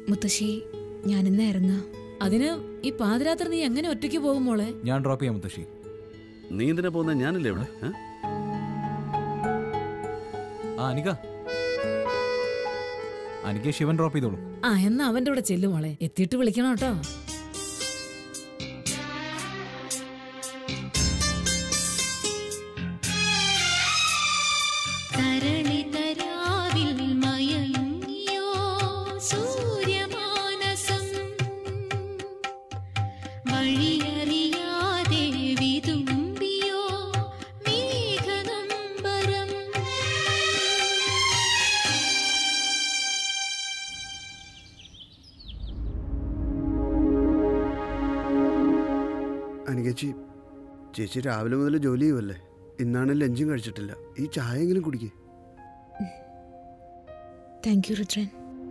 മുത്തശ്ശി ഞാനിന്ന് ഇറങ്ങാ അതിന് ഈ പാതിരാത്രി നീ എങ്ങനെ ഒറ്റയ്ക്ക് പോകും മോളെ ഞാൻ ഡ്രോപ്പ് ചെയ്യാം മുത്തശ്ശി നീ എന്തിനാ പോകുന്നത് ഞാനില്ലേ ഇവിടെ ഏ? ആ അനിക അനിക്ക് ശിവൻ ഡ്രോപ്പ് ചെയ്തോളൂ ആ എന്നാ അവന്റെ കൂടെ ചെല്ലു മോളെ എത്തിയിട്ട് വിളിക്കണം കേട്ടോ തരളിതരാവിൽ മയങ്ങിയോ സൂര്യമാനസം വഴിയറിയാതെ വിതുമ്പിയോ മേഘനമ്പരം അനികച്ചി ചേച്ചി രാവിലെ മുതൽ ജോലി ചെയ്യുമല്ലേ ഇന്നാണ് ലഞ്ചും കഴിച്ചിട്ടില്ല ഈ ചായ എങ്കിലും കുടിക്കേ താങ്ക് യു രുദ്രൻ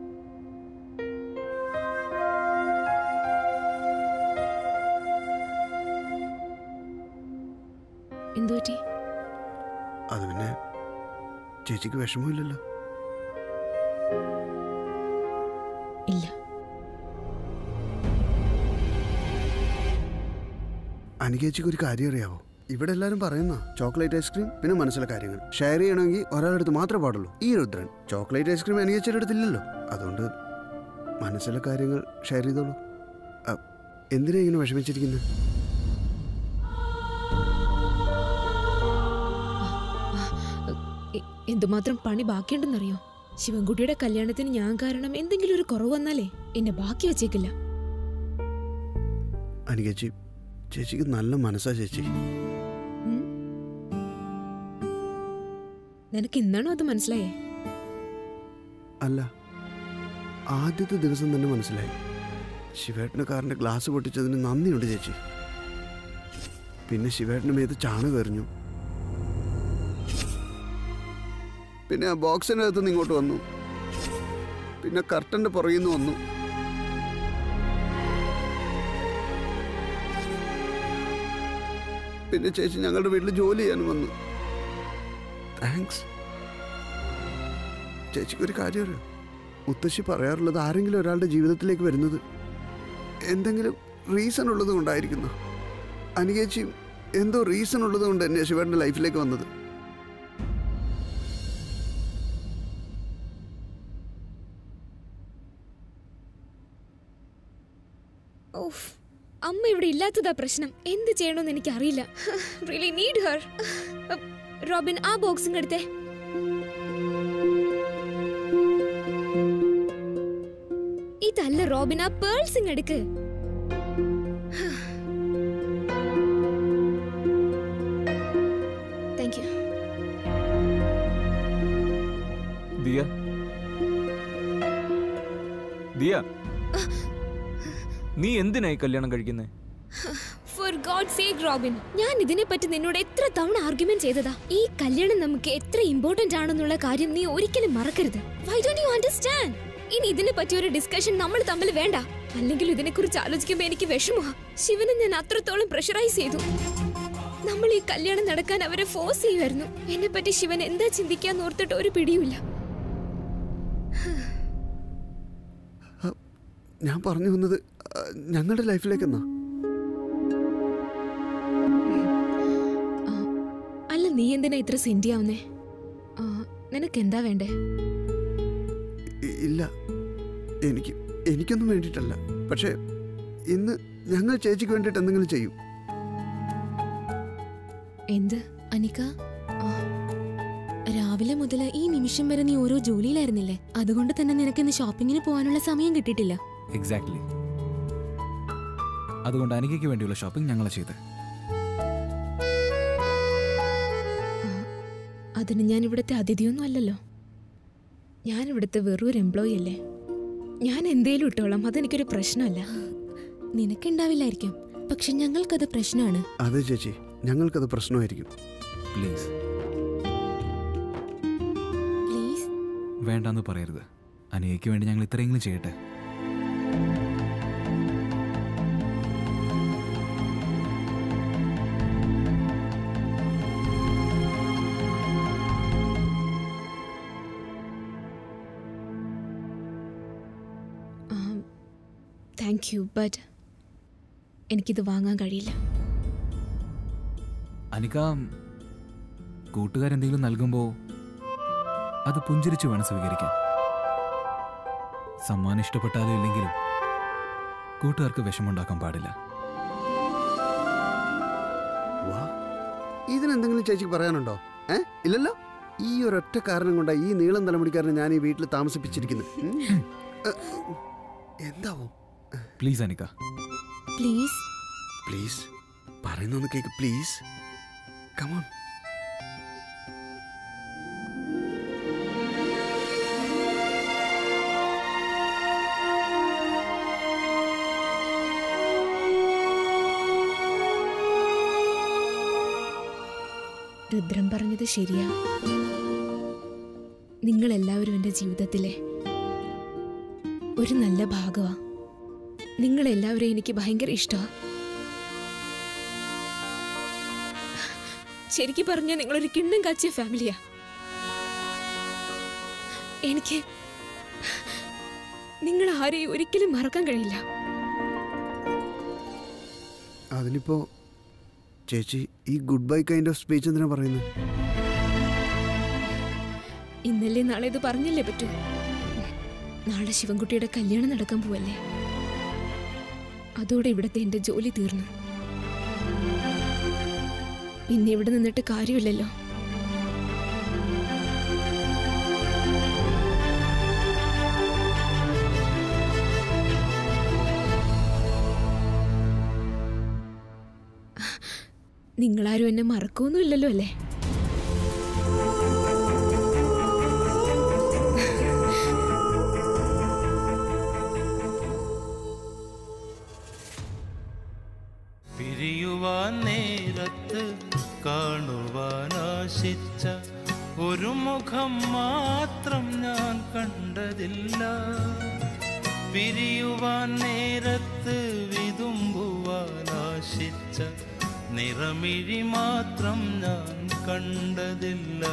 എന്തു പറ്റി അത് പിന്നെ ചേച്ചിക്ക് വിഷമമില്ലല്ലോ ഇല്ല അനികേച്ചിക്ക് ഒരു കാര്യം അറിയാവോ ഇവിടെ എല്ലാവരും പറയുന്ന ചോക്ലേറ്റ് ഐസ്ക്രീം പിന്നെ മനസ്സിലെ കാര്യങ്ങൾ ഷെയർ ചെയ്യണമെങ്കിൽ ഒരാളടുത്ത് മാത്രമേ പാടുള്ളൂ ഈ രുദ്രൻ ചോക്ലേറ്റ് ഐസ്ക്രീം അനികേച്ചിയുടെ അടുത്തില്ലല്ലോ അതുകൊണ്ട് മനസ്സിലെ കാര്യങ്ങൾ ഷെയർ ചെയ്തോളൂ അ, എന്തിനാ ഇങ്ങനെ വിഷമിച്ചിരിക്കുന്നത് എ- എന്തുമാത്രം പണി ബാക്കിയുണ്ടെന്നറിയോ ശിവൻകുട്ടിയുടെ കല്യാണത്തിന് ഞാൻ കാരണം എന്തെങ്കിലും ഒരു കുറവ് വന്നാലേ എന്നെ ബാക്കി വെച്ചേക്കില്ല അനികേച്ചി ചേച്ചിക്ക് നല്ല മനസ്സാ ചേച്ചി ഉം? നിനക്ക് ഇന്നാണോ അത് മനസ്സിലായേ അല്ല ആദ്യത്തെ ദിവസം തന്നെ മനസ്സിലായി ശിവേട്ടന് കാറിന്റെ ഗ്ലാസ് പൊട്ടിച്ചതിന് നന്ദിയുണ്ട് ചേച്ചി പിന്നെ ശിവേട്ടന് മേത്ത് ചാണകം എറിഞ്ഞു പിന്നെ ആ ബോക്സിനകത്ത് നിന്ന് ഇങ്ങോട്ട് വന്നു പിന്നെ കർട്ടന്റെ പുറകിൽ നിന്ന് വന്നു പിന്നെ ചേച്ചി ഞങ്ങളുടെ വീട്ടിൽ ജോലി ചെയ്യാനും വന്നു താങ്ക്സ് ചേച്ചിക്ക് ഒരു കാര്യം അറിയാം മുത്തശ്ശി പറയാറുള്ളത് ആരെങ്കിലും ഒരാളുടെ ജീവിതത്തിലേക്ക് വരുന്നത് എന്തെങ്കിലും റീസൺ ഉള്ളത് കൊണ്ടായിരിക്കുന്നു അനികേച്ചി എന്തോ റീസൺ ഉള്ളത് കൊണ്ട് തന്നെ ശിവേട്ടൻ്റെ ലൈഫിലേക്ക് വന്നത് ഓഫ് അമ്മ ഇവിടെ ഇല്ലാത്തതാ പ്രശ്നം എന്ത് ചെയ്യണമെന്ന് എനിക്ക് അറിയില്ല റിയലി നീഡ് ഹർ റോബിൻ ആ ബോക്സിംഗ് എടുത്തേ ഇതല്ല റോബിൻ ആ പേൾസിംഗ് എടുക്ക് താങ്ക് യു ദിയ ദിയ നീ എന്തിനായി കല്യാണം കഴിക്കുന്നേ ഫോർ ഗോഡ് സേക്ക് റോബിൻ ഞാൻ ഇതിനെ പറ്റി നിന്നോട് എത്ര തവണ ആർഗ്യുമെന്റ് ചെയ്തതാ ഈ കല്യാണം നമുക്ക് എത്ര ഇമ്പോർട്ടന്റ് ആണെന്നുള്ള കാര്യം നീ ഒരിക്കലും മറക്കരുത് വൈ ഡോണ്ട് യു അണ്ടർസ്റ്റാൻഡ് ഇനി ഇതിനെ പറ്റി ഒരു ഡിസ്കഷൻ നമ്മൾ തമ്മിൽ വേണ്ട അല്ലെങ്കിൽ ഇതിനെ കുറിച്ച് ആലോചിക്കുമ്പോൾ എനിക്ക് വിഷമമാ ശിവനെ ഞാൻ അത്രത്തോളം പ്രഷറൈസ് ചെയ്തു നമ്മൾ ഈ കല്യാണം നടക്കാൻ അവരെ ഫോഴ്സ് ചെയ്യുമായിരുന്നു എന്നെ പറ്റി ശിവൻ എന്താ ചിന്തിക്കാന്ന് ഓർത്തിട്ട് ഒരു പിടിയുമില്ല ഞാൻ പറഞ്ഞു വന്നത് ആ, ഞങ്ങളുടെ ലൈഫിലേക്ക് എന്നാ അല്ല നീ എന്തിനാ ഇത്ര സെന്റി ആവുന്നേ ആ, നിനക്ക് എന്താ വേണ്ടേ ഇ- ഇല്ല എനിക്ക് എനിക്കൊന്നും വേണ്ടിയിട്ടല്ല പക്ഷേ ഇന്ന് ഞങ്ങൾ ചേച്ചിക്ക് വേണ്ടിയിട്ട് എന്തെങ്കിലും ചെയ്യും എന്ത് അനിക രാവിലെ മുതൽ ഈ നിമിഷം വരെ നീ ഓരോ ജോലിയിലായിരുന്നില്ലേ അതുകൊണ്ട് തന്നെ നിനക്ക് ഇന്ന് ഷോപ്പിങ്ങിന് പോകാനുള്ള സമയം കിട്ടിയിട്ടില്ല എക്സാക്ട്ലി അതുകൊണ്ട് അനികയ്ക്ക് വേണ്ടിയുള്ള ഷോപ്പിംഗ് ഞങ്ങൾ ചെയ്ത് അതിന് ഞാൻ ഇവിടുത്തെ അതിഥിയൊന്നും അല്ലല്ലോ ഞാൻ ഇവിടുത്തെ വെറും ഒരു എംപ്ലോയി അല്ലേ ഞാൻ എന്തേലും ഇട്ടോളാം അതെനിക്കൊരു പ്രശ്നമല്ല നിനക്കുണ്ടാവില്ലായിരിക്കും പക്ഷെ ഞങ്ങൾക്കത് പ്രശ്നമാണ് അതെ ചേച്ചി ഞങ്ങൾക്കത് പ്രശ്നമായിരിക്കും പ്ലീസ് പ്ലീസ് വേണ്ടാന്ന് പറയരുത് അനികയ്ക്ക് വേണ്ടി ഞങ്ങൾ ഇത്രയെങ്കിലും ചെയ്യട്ടെ ആ, താങ്ക് യു ബട്ട് എനിക്കിത് വാങ്ങാൻ കഴിയില്ല അനിക കൂട്ടുകാരെന്തെങ്കിലും നൽകുമ്പോൾ അത് പുഞ്ചിരിച്ച് വേണം സ്വീകരിക്കാൻ സമ്മാനം ഇഷ്ടപ്പെട്ടാലും ഇല്ലെങ്കിലും കൂട്ടുകാർക്ക് വിഷമുണ്ടാക്കാൻ പാടില്ല വാ ഇതിനെന്തെങ്കിലും ചേച്ചിക്ക് പറയാനുണ്ടോ ഏ ഇല്ലല്ലോ ഈ ഒരൊറ്റ കാരണം കൊണ്ടാ ഈ നീളം തലമുടിക്കാരനെ ഞാൻ ഈ വീട്ടിൽ താമസിപ്പിച്ചിരിക്കുന്നത് ഉം. ഏ, എന്താവോ പ്ലീസ് അനിക പ്ലീസ് പ്ലീസ് പറയുന്നൊന്ന് കേക്ക് പ്ലീസ് കമോൺ രുദ്രൻ പറഞ്ഞത് ശരിയാ നിങ്ങൾ എല്ലാവരും എൻ്റെ ജീവിതത്തിലെ ഒരു നല്ല ഭാഗമാ നിങ്ങൾ എല്ലാവരും എനിക്ക് ഭയങ്കര ഇഷ്ടമാ ശരിക്കും പറഞ്ഞാൽ നിങ്ങളൊരു കിണ്ണം കാച്ചിയ ഫാമിലിയാ എനിക്ക് നിങ്ങൾ ആരെയും ഒരിക്കലും മറക്കാൻ കഴിയില്ല അതിനിപ്പോ ചേച്ചി ഈ good bye kind of speech എന്തിനാ പറയുന്നത് ഇന്നല്ലേ നാളെ ഇത് പറഞ്ഞല്ലേ പറ്റൂ നാളെ ശിവൻകുട്ടിയുടെ കല്യാണം നടക്കാൻ പോവല്ലേ അതോടെ ഇവിടത്തെ എന്റെ ജോലി തീർന്നു പിന്നെ ഇവിടെ നിന്നിട്ട് കാര്യമില്ലല്ലോ നിങ്ങളാരും എന്നെ മറക്കൊന്നുമില്ലല്ലോ അല്ലേ പിരിയുവാൻ നേരത്ത് കാണുവാനാശിച്ച ഒരു മുഖം മാത്രം ഞാൻ കണ്ടതില്ല പിരിയുവാൻ നേരത്ത് വിതുമ്പുവാനാശിച്ച നിറമിഴി മാത്രം ഞാൻ കണ്ടതില്ല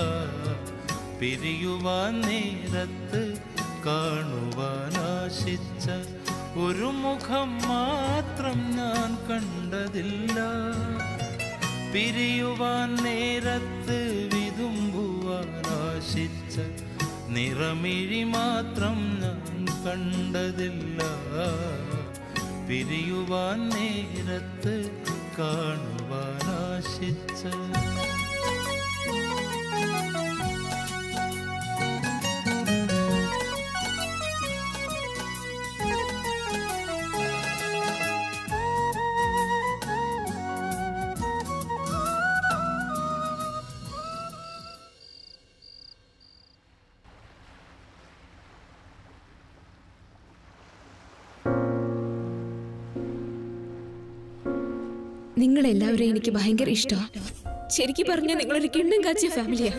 പിരിയുവാൻ നേരത്ത് കാണുവാനാശിച്ച ഒരു മുഖം മാത്രം ഞാൻ കണ്ടതില്ല പിരിയുവാൻ നേരത്ത് വിതുമ്പുവാനാശിച്ച നിറമിഴി മാത്രം ഞാൻ കണ്ടതില്ല പിരിയുവാൻ നേരത്ത് കാണുവാനാശിച്ച നിങ്ങൾ എല്ലാവരും എനിക്ക് ഭയങ്കര ഇഷ്ടമാണ് ശരിക്കും പറഞ്ഞാൽ നിങ്ങളൊരു കിണ്ണം കാച്ചിയ ഫാമിലിയാ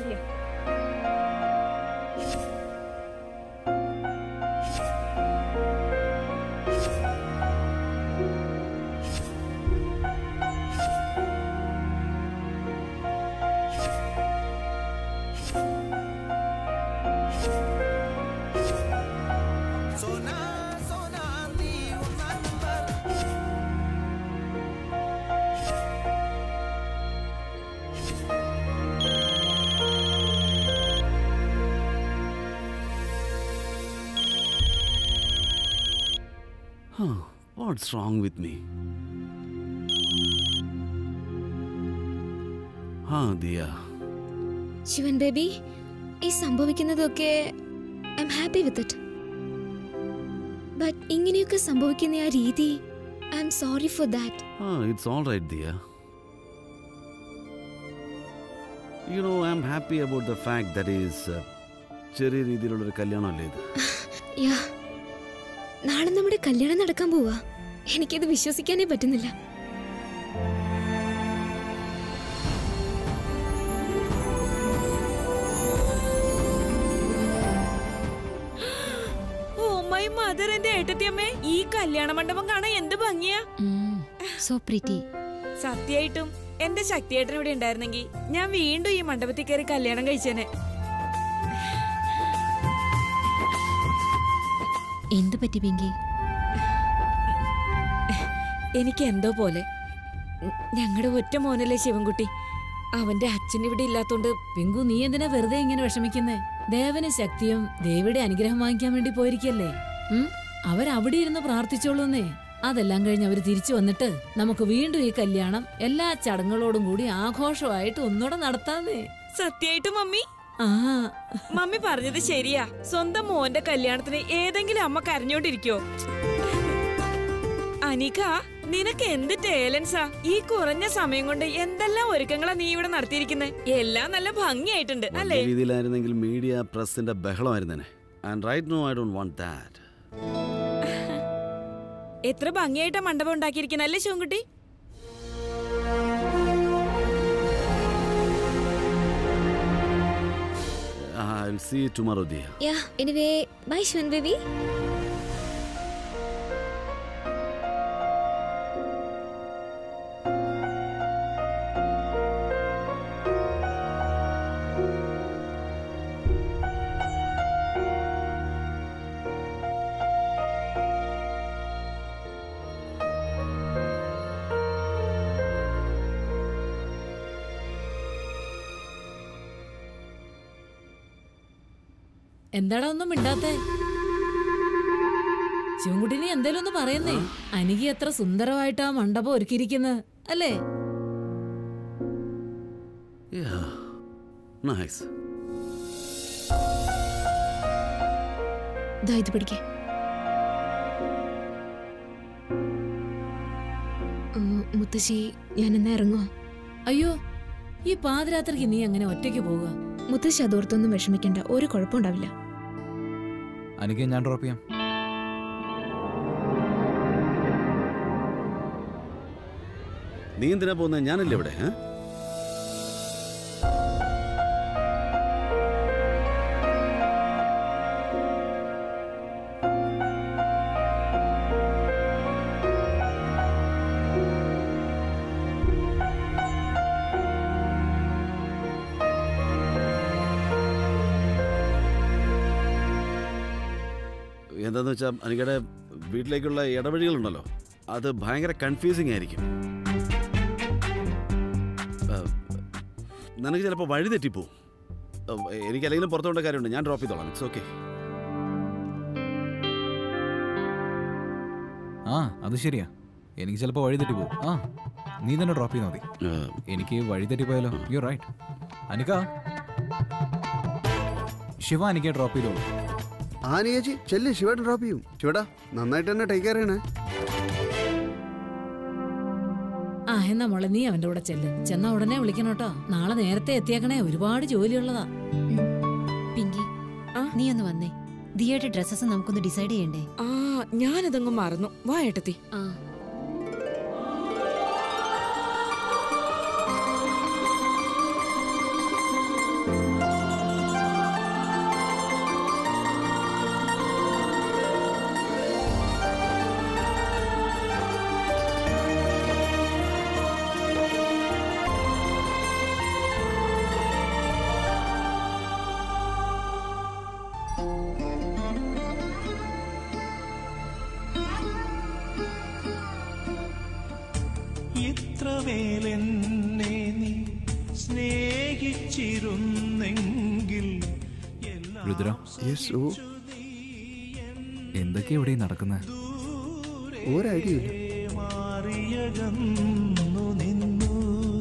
Huh, what's wrong with me? ആ ദിയ ശിവൻ ബേബി ഈ സംഭവിക്കുന്നതൊക്കെ I'm happy with it but ഇങ്ങനെയൊക്കെ സംഭവിക്കുന്ന ആ രീതി I'm sorry for that ആ it's all right Diya you know I'm happy about the fact that is ചെറിയ രീതിയിലുള്ളൊരു കല്യാണമല്ലേ ഇത് യാ നാളെ നമ്മുടെ കല്യാണം നടക്കാൻ പോവാ എനിക്കത് വിശ്വസിക്കാനേ പറ്റുന്നില്ല ഓ മൈ മദർ എന്റെ ഏട്ടത്തിയമ്മേ ഈ കല്യാണ മണ്ഡപം കാണാൻ എന്ത് ഭംഗിയാ സോ പ്രിറ്റി സത്യായിട്ടും എന്റെ ശക്തിയേട്ടൻ ഇവിടെ ഉണ്ടായിരുന്നെങ്കിൽ ഞാൻ വീണ്ടും ഈ മണ്ഡപത്തിൽ കയറി കല്യാണം കഴിച്ചേനെ എന്ത് പറ്റി പിങ്കി എനിക്ക് എന്തോ പോലെ ഞങ്ങളുടെ ഒറ്റ മോനല്ലേ ശിവൻകുട്ടി അവന്റെ അച്ഛൻ ഇവിടെ ഇല്ലാത്തോണ്ട് പിങ്കു നീ എന്തിനാ വെറുതെ ഇങ്ങനെ വിഷമിക്കുന്നേ ദേവന് ശക്തിയും ദേവിയുടെ അനുഗ്രഹം വാങ്ങിക്കാൻ വേണ്ടി പോയിരിക്കല്ലേ ഉം അവരവിടെ ഇരുന്ന് പ്രാർത്ഥിച്ചോളൂന്നേ അതെല്ലാം കഴിഞ്ഞ് അവര് തിരിച്ചു വന്നിട്ട് നമുക്ക് വീണ്ടും ഈ കല്യാണം എല്ലാ ചടങ്ങുകളോടും കൂടി ആഘോഷമായിട്ട് ഒന്നുകൂടെ നടത്താന്നേ സത്യായിട്ട് മമ്മി ആ മമ്മി പറഞ്ഞത് ശരിയാ സ്വന്തം മോന്റെ കല്യാണത്തിന് ഏതെങ്കിലും അമ്മ കരഞ്ഞോണ്ടിരിക്കോ അനിക നിനക്ക് എന്ത് ടേലൻസാ ഈ കുറഞ്ഞ സമയം കൊണ്ട് എന്തെല്ലാം ഒരുക്കങ്ങളാ നീ ഇവിടെ നടത്തിയിരിക്കുന്നത് എല്ലാം നല്ല ഭംഗിയായിട്ടുണ്ട് അല്ലേ വലിയ രീതിയിലായിരുന്നെങ്കിൽ മീഡിയ പ്രസിന്റെ ബഹളമായിരുന്നേനെ and right no I don't want that എത്ര ഭംഗിയായിട്ടാ മണ്ഡപം ഉണ്ടാക്കിയിരിക്കുന്നത് അല്ലേ Shivankutty I will see tomorrow Diya Yeah, anyway, bye, Shwan baby. എന്താടാ ഒന്നും മിണ്ടാത്തെ ശിവൻകുട്ടി നീ എന്തേലും ഒന്ന് പറയുന്നേ അനികി എത്ര സുന്ദരമായിട്ടാ മണ്ഡപം ഒരുക്കിയിരിക്കുന്നത് അല്ലേ നൈസ് ദാ ഇത് പിടിക്കേ മുത്തശ്ശി ഞാൻ എന്നാ ഇറങ്ങുവാ അയ്യോ ഈ പാതിരാത്രിക്ക് നീ അങ്ങനെ ഒറ്റയ്ക്ക് പോവുക മുത്തശ്ശി അതോർത്തൊന്നും വിഷമിക്കണ്ട ഒരു കുഴപ്പമുണ്ടാവില്ല എനിക്ക് ഞാൻ ഡ്രോപ്പ് ചെയ്യാം നീ എന്തിനാ പോകുന്നത് ഞാനല്ലേ ഇവിടെ ഏ? എന്താന്ന് വെച്ചാൽ എനിക്കടെ വീട്ടിലേക്കുള്ള ഇടവഴികളുണ്ടല്ലോ അത് ഭയങ്കര കൺഫ്യൂസിങ് ആയിരിക്കും ആ, നിനക്ക് ചിലപ്പോൾ വഴി തെറ്റിപ്പോവും ആ, എനിക്ക് അല്ലെങ്കിലും പുറത്തു കൊണ്ട കാര്യമുണ്ട് ഞാൻ ഡ്രോപ്പ് ചെയ്തോളാം ഇറ്റ്സ് ഓക്കെ ആ അത് ശരിയാ എനിക്ക് ചിലപ്പോൾ വഴി തെറ്റി പോകും ആ നീ തന്നെ ഡ്രോപ്പ് ചെയ്താൽ മതി എനിക്ക് വഴി തെറ്റിപ്പോയാലോ യു റൈറ്റ് അനിക ശിവ എനിക്ക് ഡ്രോപ്പ് ചെയ്തോളൂ ആ നീ ചേച്ചി ചെല്ല് ശിവേട്ടൻ ഡ്രോപ്പ് ചെയ്യും ശിവടാ നന്നായിട്ട് തന്നെ ടേക്ക് കെയർ ചെയ്യണേ ആ എന്നാ മോളെ നീ അവന്റെ കൂടെ ചെല്ല് ചെന്നാ ഉടനെ വിളിക്കണം കേട്ടോ നാളെ നേരത്തെ എത്തിയേക്കണേ ഒരുപാട് ജോലിയുള്ളതാ പിങ്കി നീ ഒന്ന് വന്നേ ദിയയുടെ ഡ്രസ്സസ് നമുക്കൊന്ന് ഡിസൈഡ് ചെയ്യണ്ടേ ആ ഞാനതങ്ങ് മറന്നു വാ ഏട്ടത്തി ആ ഇത്രമേലെന്നെ നീ സ്നേഹിച്ചിരുന്നെങ്കിൽ രുദ്ര യെസ് ഓ എന്തൊക്കെയാ ഇവിടെ നടക്കുന്നത് ഒരു ഐഡിയ ഇല്ല മാറിയകന്നു നിന്നു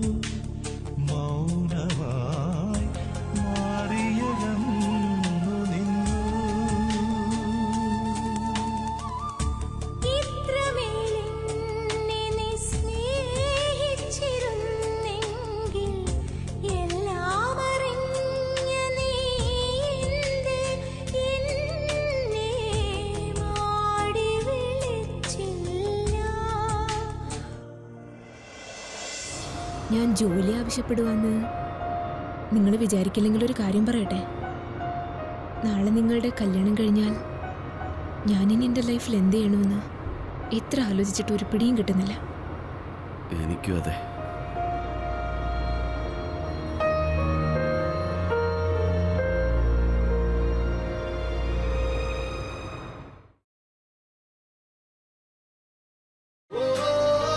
മൗനമായി മാറിയകന്നു നിന്നു ഞാൻ ജോലി ആവശ്യപ്പെടുവാന്ന് നിങ്ങൾ വിചാരിക്കില്ലെങ്കിൽ ഒരു കാര്യം പറയട്ടെ നാളെ നിങ്ങളുടെ കല്യാണം കഴിഞ്ഞാൽ ഞാനിനി എൻ്റെ ലൈഫിൽ എന്ത് ചെയ്യണമെന്ന് എത്ര ആലോചിച്ചിട്ട് ഒരു പിടിയും കിട്ടുന്നില്ല എനിക്കും അതെ ഓ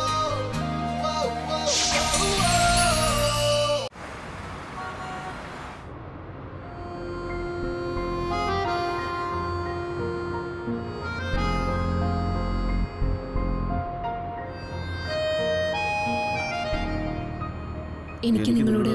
എനിക്ക് നിങ്ങളോട്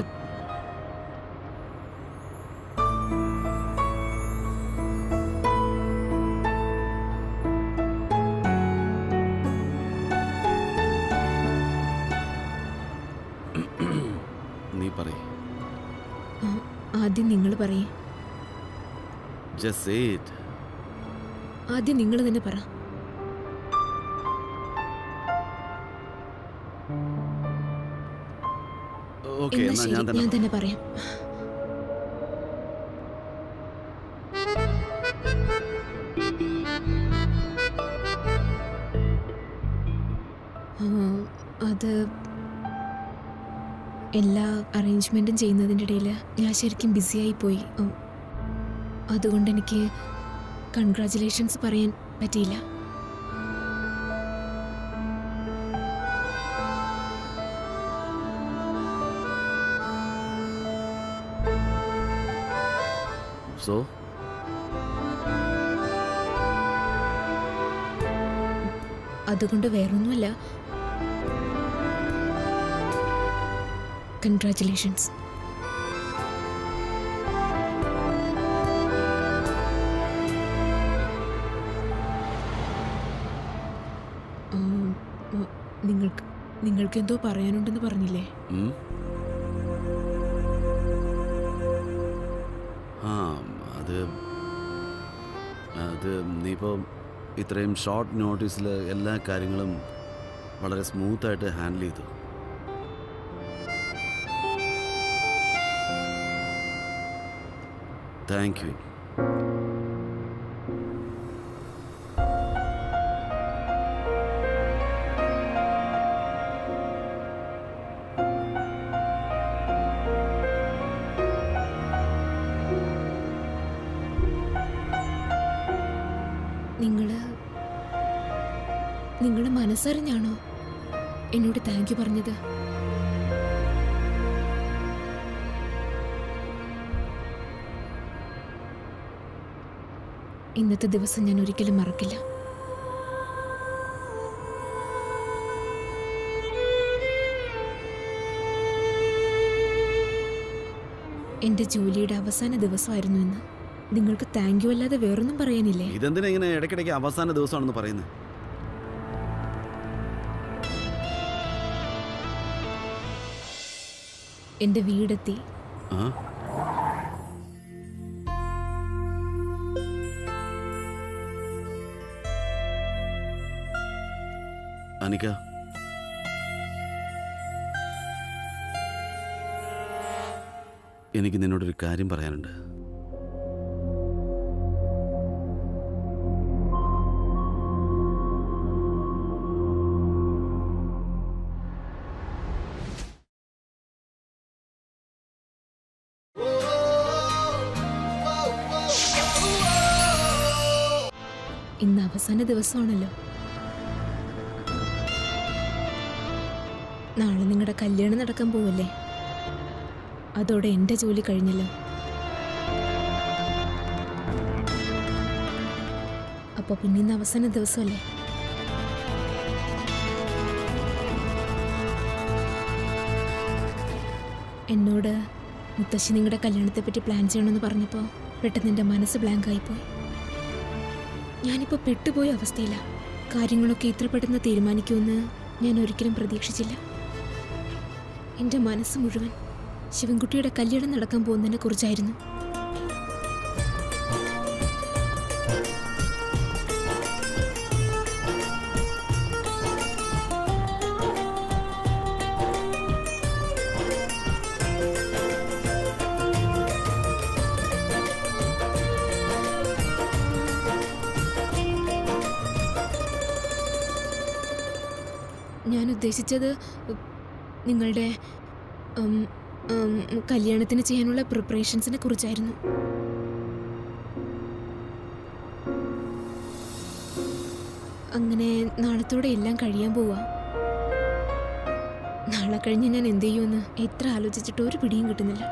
നീ പറയ് ആ, ആദ്യം നിങ്ങൾ പറയേ ജസ്റ്റ് സേ ഇറ്റ് ആദ്യം നിങ്ങൾ തന്നെ പറ ഓക്കെ എന്നാ എന്നാ ശരി ഞാൻ തന്നെ ഞാൻ പറയാം. തന്നെ പറയാം ആ, അത് എല്ലാ അറേഞ്ച്മെൻറ്റും ചെയ്യുന്നതിൻ്റെ ഇടയിൽ ഞാൻ ശരിക്കും ബിസിയായി പോയി ഉം. അതുകൊണ്ട് എനിക്ക് കൺഗ്രാറ്റുലേഷൻസ് പറയാൻ പറ്റിയില്ല സോ അതുകൊണ്ട് വേറൊന്നുമല്ല കൺഗ്രാറ്റുലേഷൻസ് നിങ്ങൾക്ക് നിങ്ങൾക്ക് എന്തോ പറയാനുണ്ടെന്ന് പറഞ്ഞില്ലേ ഉം? ആ അത് അത് നീ ഇപ്പോൾ ഇത്രയും ഷോർട്ട് നോട്ടീസിൽ എല്ലാ കാര്യങ്ങളും വളരെ സ്മൂത്തായിട്ട് ഹാൻഡിൽ ചെയ്തു താങ്ക് യു നിങ്ങൾ നിങ്ങൾ മനസ്സറിഞ്ഞാണോ എന്നോട് താങ്ക് യു പറഞ്ഞത് ഇന്നത്തെ ദിവസം ഞാൻ ഒരിക്കലും മറക്കില്ല എന്റെ ജോലിയുടെ അവസാന ദിവസമായിരുന്നു ഇന്ന് നിങ്ങൾക്ക് താങ്ക് യു അല്ലാതെ വേറൊന്നും പറയാനില്ലേ ഇതെന്തിനാ ഇങ്ങനെ ഇടയ്ക്കിടയ്ക്ക് അവസാന ദിവസമാണെന്ന് പറയുന്നത് എന്റെ വീടെത്തി ആ അനിക എനിക്ക് നിന്നോടൊരു കാര്യം പറയാനുണ്ട് ഇന്ന് അവസാന ദിവസമാണല്ലോ നാളെ നിങ്ങളുടെ കല്യാണം നടക്കാൻ പോവല്ലേ അതോടെ എൻ്റെ ജോലി കഴിഞ്ഞല്ലോ അപ്പോൾ പിന്നെ ഇന്ന് അവസാന ദിവസമല്ലേ എന്നോട് മുത്തശ്ശി നിങ്ങളുടെ കല്യാണത്തെപ്പറ്റി പ്ലാൻ ചെയ്യണമെന്ന് പറഞ്ഞപ്പോൾ പെട്ടെന്ന് എൻ്റെ മനസ്സ് ബ്ലാങ്ക് ആയിപ്പോയി ഞാനിപ്പോൾ പെട്ടുപോയ അവസ്ഥയില്ല കാര്യങ്ങളൊക്കെ ഇത്ര പെട്ടെന്ന് തീരുമാനിക്കുമെന്ന് ഞാൻ ഒരിക്കലും പ്രതീക്ഷിച്ചില്ല എൻ്റെ മനസ്സ് മുഴുവൻ ശിവൻകുട്ടിയുടെ കല്യാണം നടക്കാൻ പോകുന്നതിനെ കുറിച്ചായിരുന്നു ഞാൻ ഉദ്ദേശിച്ചത് നിങ്ങളുടെ ഉം, ഉം, കല്യാണത്തിന് ചെയ്യാനുള്ള പ്രിപ്പറേഷൻസിനെ കുറിച്ചായിരുന്നു അങ്ങനെ നാളത്തോടെ എല്ലാം കഴിയാൻ പോവാ നാളെ കഴിഞ്ഞ് ഞാൻ എന്ത് ചെയ്യുമെന്ന് എത്ര ആലോചിച്ചിട്ട് ഒരു പിടിയും കിട്ടുന്നില്ല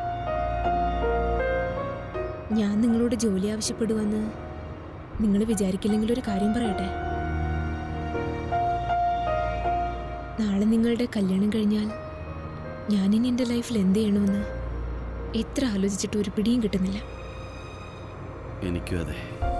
ഞാൻ നിങ്ങളോട് ജോലി ആവശ്യപ്പെടുവെന്ന് നിങ്ങൾ വിചാരിക്കില്ലെങ്കിൽ ഒരു കാര്യം പറയട്ടെ നാളെ നിങ്ങളുടെ കല്യാണം കഴിഞ്ഞാൽ ഞാനിനി എൻ്റെ ലൈഫിൽ എന്ത് ചെയ്യണമെന്ന് എത്ര ആലോചിച്ചിട്ട് ഒരു പിടിയും കിട്ടുന്നില്ല എനിക്കും അതെ